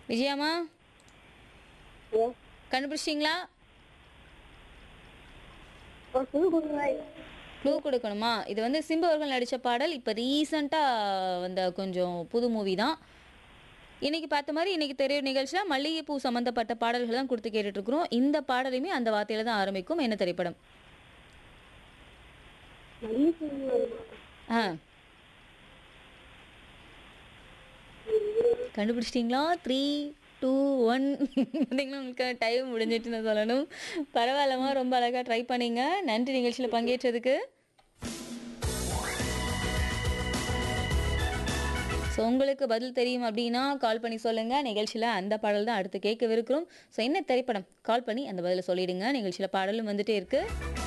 விஜயாம்மா கண்டுபிடிச்சிட்டிங்களா க்ளூ கொடுக்கணுமா இது வந்து சிம்பு அவர்கள் நடித்த பாடல் இப்போ ரீசண்டாக வந்த கொஞ்சம் புது மூவி தான் இன்னைக்கு பார்த்த மாதிரி இன்னைக்கு தெரிய நிகழ்ச்சியில் மல்லிகைப்பூ சம்மந்தப்பட்ட பாடல்கள் தான் கொடுத்து கேட்டுட்டு இருக்கிறோம் இந்த பாடலுமே அந்த வார்த்தையில தான் ஆரம்பிக்கும் என்ன திரைப்படம் ஆ கண்டுபிடிச்சிட்டிங்களா த்ரீ டூ ஒன் பார்த்தீங்கன்னா உங்களுக்கு டைம் முடிஞ்சிட்டுன்னு சொல்லணும் பரவாயில்லம்மா ரொம்ப அழகாக ட்ரை பண்ணீங்க நன்றி நிகழ்ச்சியில் பங்கேற்றதுக்கு ஸோ உங்களுக்கு பதில் தெரியும் அப்படின்னா கால் பண்ணி சொல்லுங்கள் நிகழ்ச்சியில் அந்த பாடல் தான் அடுத்து கேட்கவிருக்கிறோம் ஸோ என்ன திரைப்படம் கால் பண்ணி அந்த பதிலை சொல்லிடுங்க நிகழ்ச்சியில் பாடலும் வந்துட்டே இருக்குது